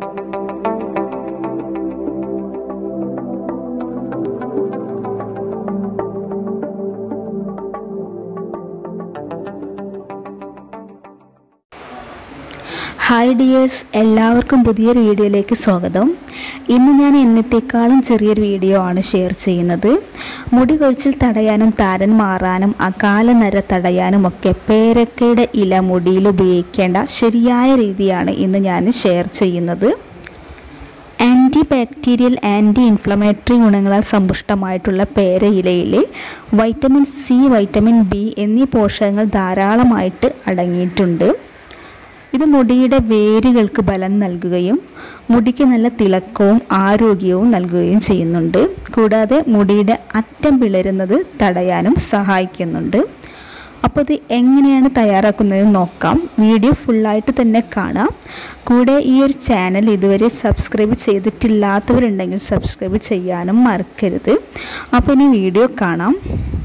hi dears എല്ലാവർക്കും പുതിയൊരു വീഡിയോയിലേക്ക് സ്വാഗതം ഇന്ന് ഞാൻ എന്നത്തേക്കാളും ചെറിയൊരു വീഡിയോ ആണ് ഷെയർ ചെയ്യുന്നത് മുടി കൊഴിച്ചിൽ തടയാനും താരൻ മാറാനും അകാല നര തടയാനും ഒക്കെ പേരക്കയുടെ ഇല മുടിയിൽ ഉപയോഗിക്കേണ്ട ശരിയായ രീതിയാണ് ഇന്ന് ഞാൻ ഷെയർ ചെയ്യുന്നത് ആൻറ്റി ബാക്ടീരിയൽ ആൻറ്റി ഇൻഫ്ലമേറ്ററി ഗുണങ്ങളാൽ സമ്പുഷ്ടമായിട്ടുള്ള പേരയിലയിൽ വൈറ്റമിൻ സി വൈറ്റമിൻ ബി എന്നീ പോഷകങ്ങൾ ധാരാളമായിട്ട് അടങ്ങിയിട്ടുണ്ട് ഇത് മുടിയുടെ വേരുകൾക്ക് ബലം നൽകുകയും മുടിക്ക് നല്ല തിളക്കവും ആരോഗ്യവും നൽകുകയും ചെയ്യുന്നുണ്ട് കൂടാതെ മുടിയുടെ അറ്റം പിളരുന്നത് തടയാനും സഹായിക്കുന്നുണ്ട് അപ്പോൾ ഇത് എങ്ങനെയാണ് തയ്യാറാക്കുന്നത് നോക്കാം വീഡിയോ ഫുള്ളായിട്ട് തന്നെ കാണാം കൂടെ ഈ ഒരു ചാനൽ ഇതുവരെ സബ്സ്ക്രൈബ് ചെയ്തിട്ടില്ലാത്തവരുണ്ടെങ്കിൽ സബ്സ്ക്രൈബ് ചെയ്യാനും മറക്കരുത് അപ്പോൾ ഇനി വീഡിയോ കാണാം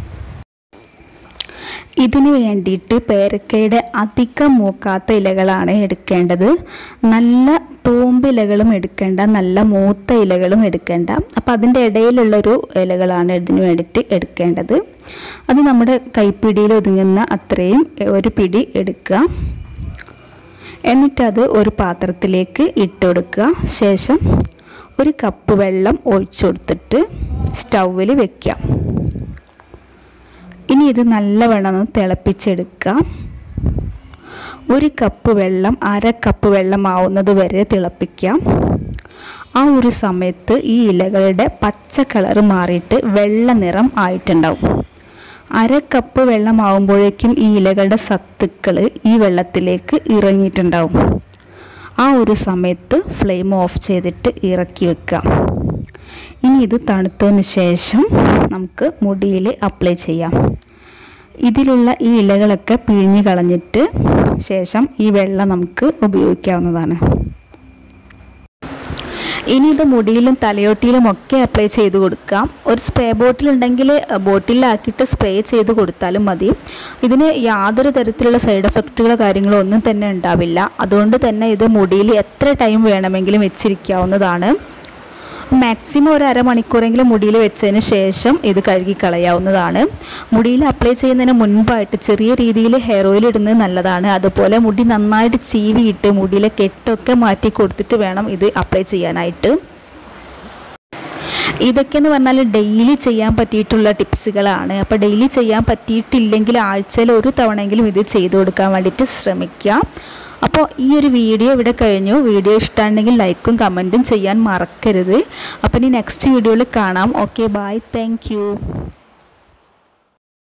ഇതിന് വേണ്ടിയിട്ട് പേരക്കയുടെ അധികം മൂക്കാത്ത ഇലകളാണ് എടുക്കേണ്ടത് നല്ല തൂമ്പിലകളും എടുക്കേണ്ട നല്ല മൂത്ത ഇലകളും എടുക്കേണ്ട അപ്പോൾ അതിൻ്റെ ഇടയിലുള്ളൊരു ഇലകളാണ് ഇതിന് വേണ്ടിയിട്ട് എടുക്കേണ്ടത് അത് നമ്മുടെ കൈപ്പിടിയിൽ ഒതുങ്ങുന്ന അത്രയും ഒരു പിടി എടുക്കുക എന്നിട്ടത് ഒരു പാത്രത്തിലേക്ക് ഇട്ട് കൊടുക്കുക ശേഷം ഒരു കപ്പ് വെള്ളം ഒഴിച്ചു കൊടുത്തിട്ട് സ്റ്റൗവിൽ വെക്കാം ഇനി ഇത് നല്ലവണ്ണം ഒന്ന് തിളപ്പിച്ചെടുക്കാം ഒരു കപ്പ് വെള്ളം അര കപ്പ് വെള്ളം ആവുന്നത് വരെ തിളപ്പിക്കാം ആ ഒരു സമയത്ത് ഈ ഇലകളുടെ പച്ച കളർ മാറിയിട്ട് വെള്ള നിറം ആയിട്ടുണ്ടാവും അര കപ്പ് വെള്ളമാവുമ്പോഴേക്കും ഈ ഇലകളുടെ സത്തുക്കൾ ഈ വെള്ളത്തിലേക്ക് ഇറങ്ങിയിട്ടുണ്ടാവും ആ ഒരു സമയത്ത് ഫ്ലെയിം ഓഫ് ചെയ്തിട്ട് ഇറക്കി വെക്കാം ഇനി ഇത് തണുത്തതിന് ശേഷം നമുക്ക് മുടിയിൽ അപ്ലൈ ചെയ്യാം ഇതിലുള്ള ഈ ഇലകളൊക്കെ പിഴിഞ്ഞ് കളഞ്ഞിട്ട് ശേഷം ഈ വെള്ളം നമുക്ക് ഉപയോഗിക്കാവുന്നതാണ് ഇനി ഇത് മുടിയിലും തലയോട്ടിയിലും ഒക്കെ അപ്ലൈ ചെയ്ത് കൊടുക്കാം ഒരു സ്പ്രേ ബോട്ടിൽ ഉണ്ടെങ്കിൽ ബോട്ടിലാക്കിയിട്ട് സ്പ്രേ ചെയ്ത് കൊടുത്താലും മതി ഇതിന് യാതൊരു തരത്തിലുള്ള സൈഡ് എഫക്റ്റുകളോ കാര്യങ്ങളോ ഒന്നും തന്നെ ഉണ്ടാവില്ല അതുകൊണ്ട് തന്നെ ഇത് മുടിയിൽ എത്ര ടൈം വേണമെങ്കിലും വെച്ചിരിക്കാവുന്നതാണ് മാക്സിമം ഒരു അരമണിക്കൂറെങ്കിലും മുടിയിൽ വെച്ചതിന് ശേഷം ഇത് കഴുകി കളയാവുന്നതാണ് മുടിയിൽ അപ്ലൈ ചെയ്യുന്നതിന് മുൻപായിട്ട് ചെറിയ രീതിയിൽ ഹെയർ ഓയിൽ ഇടുന്നത് നല്ലതാണ് അതുപോലെ മുടി നന്നായിട്ട് ചീവിയിട്ട് മുടിയിലെ കെട്ടൊക്കെ മാറ്റി കൊടുത്തിട്ട് വേണം ഇത് അപ്ലൈ ചെയ്യാനായിട്ട് ഇതൊക്കെയെന്ന് പറഞ്ഞാൽ ഡെയിലി ചെയ്യാൻ പറ്റിയിട്ടുള്ള ടിപ്സുകളാണ് അപ്പോൾ ഡെയിലി ചെയ്യാൻ പറ്റിയിട്ടില്ലെങ്കിൽ ആഴ്ചയിൽ ഒരു തവണയെങ്കിലും ഇത് ചെയ്തു കൊടുക്കാൻ വേണ്ടിയിട്ട് ശ്രമിക്കുക അപ്പോൾ ഈ ഒരു വീഡിയോ ഇവിടെ കഴിഞ്ഞു വീഡിയോ ഇഷ്ടമാണെങ്കിൽ ലൈക്കും കമൻറ്റും ചെയ്യാൻ മറക്കരുത് അപ്പോൾ ഇനി നെക്സ്റ്റ് വീഡിയോയിൽ കാണാം ഓക്കെ ബായ് താങ്ക്